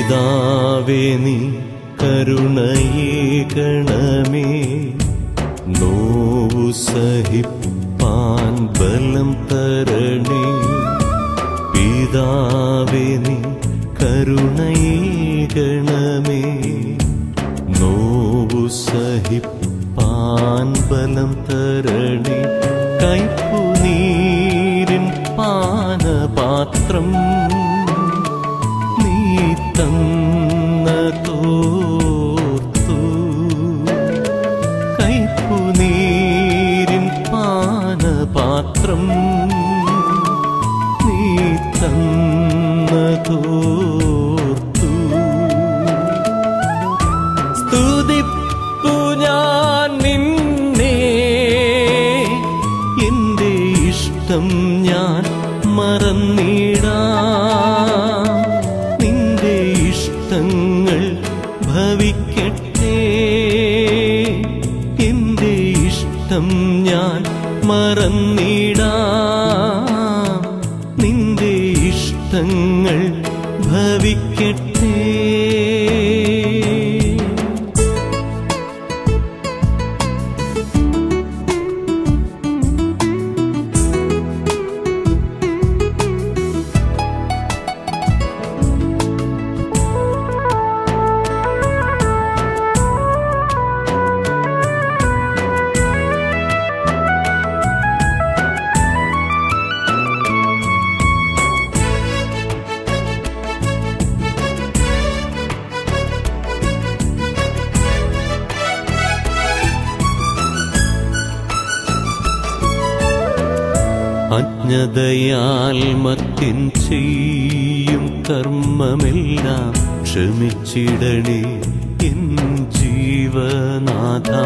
പിതാവേ നീ കരുണയേകണമേ നോവു സഹിപ്പാൻ ബലം തരണേ പിതാവേ നീ കരുണയേകണമേ നോവു സഹിപ്പാൻ ബലം തരണേ കൈപ്പുനീരിൻ പാനപാത്രം നീ തന്നതോർത്തു കൈപ്പുനീരിൻ പാനപാത്രം നീ തന്നതോർത്തു സ്തുതിപ്പു ഞാൻ നിന്നെ എന്റെ ഇഷ്ടം ഞാൻ മറന്നിടാം നിന്റെ ഇഷ്ടങ്ങൾ ഭവിക്കട്ടെ എന്റെ ഇഷ്ടം ഞാൻ മറന്നിടാം നിന്റെ ഇഷ്ടങ്ങൾ ഭവിക്കട്ടെ അജ്ഞതയാൽ മത്തിൻ ചെയ്യും കർമ്മമെല്ലാം ക്ഷമിച്ചിടണേ എൻ ജീവനാഥ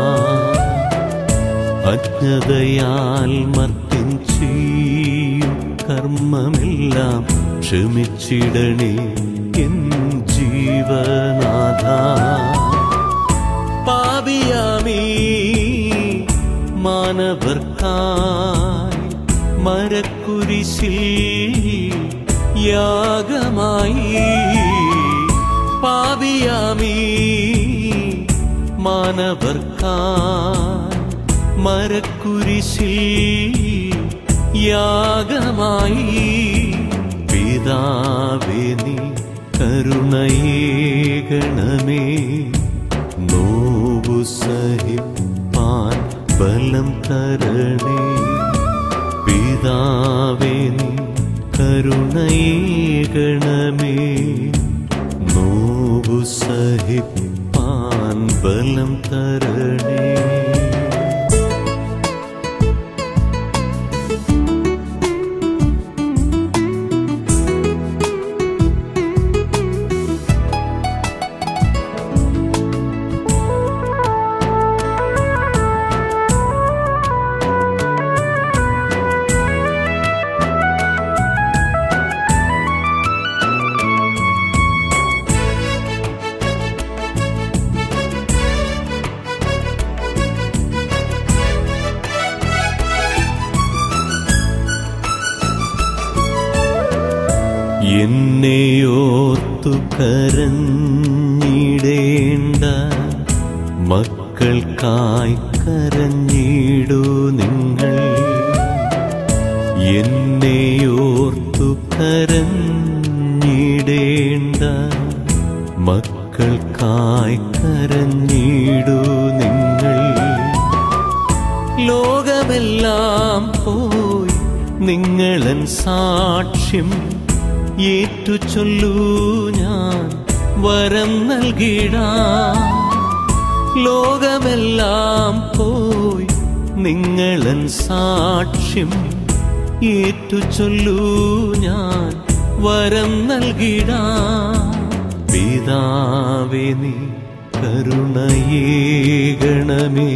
അജ്ഞതയാൽ മത്തിൻ ചെയ്യും കർമ്മമെല്ലാം ക്ഷമിച്ചിടണേ എൻ ജീവനാഥ പാപിയാമീ മാനവർക്കായി മരക്കുരിശിൽ യാഗമായി പാപിയാമീ മാനവർക്കായി മരക്കുരിശിൽ യാഗമായി പിതാവേ നീ കരുണയേകണമേ നോവു സഹിപ്പാൻ ബലം തരണേ പിതാവേ നീ കരുണയേകണമേ നോവു സഹിപ്പാൻ ബലം തരണേ എന്നെയോർത്തു കരഞ്ഞിടേണ്ട മക്കൾക്കായി കരഞ്ഞിടൂ നിങ്ങൾ എന്നെയോർത്തു കരഞ്ഞിടേണ്ട മക്കൾക്കായി കരഞ്ഞിടൂ നിങ്ങൾ ലോകമെല്ലാം പോയി നിങ്ങളൻ സാക്ഷ്യം ഏറ്റു ചൊല്ലൂ ഞാൻ വരം നൽകിടാം ലോകമെല്ലാം പോയി നിങ്ങളൻ സാക്ഷ്യം ഏറ്റു ചൊല്ലൂ ഞാൻ വരം നൽകിടാം പിതാവേ നീ കരുണയേകണമേ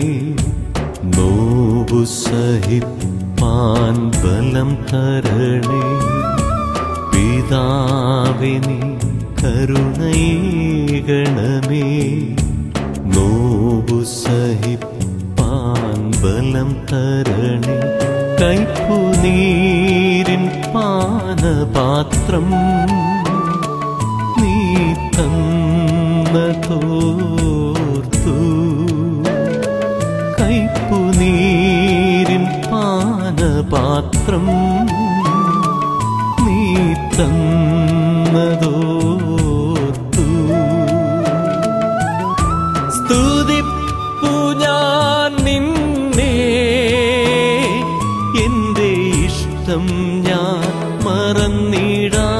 നോവു സഹിപ്പാൻ ബലം തരണേ പിതാവേ നീ കരുണയേകണമേ നോവു സഹിപ്പാൻ ബലം തരണേ കൈപ്പുനീരിൻ പാനപാത്രം നീ തന്നതോർത്തു കൈപ്പുനീരിൻ പാനപാത്രം നീ തന്നതോർത്തു സ്തുതിപ്പു ഞാൻ നിന്നെ എന്റെ ഇഷ്ടം ഞാൻ മറന്നിടാ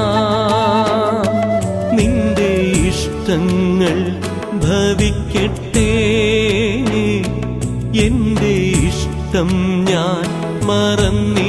നിന്റെ ഇഷ്ടങ്ങൾ ഭവിക്കട്ടെ എന്റെ ഇഷ്ടം ഞാൻ മറന്നിടാ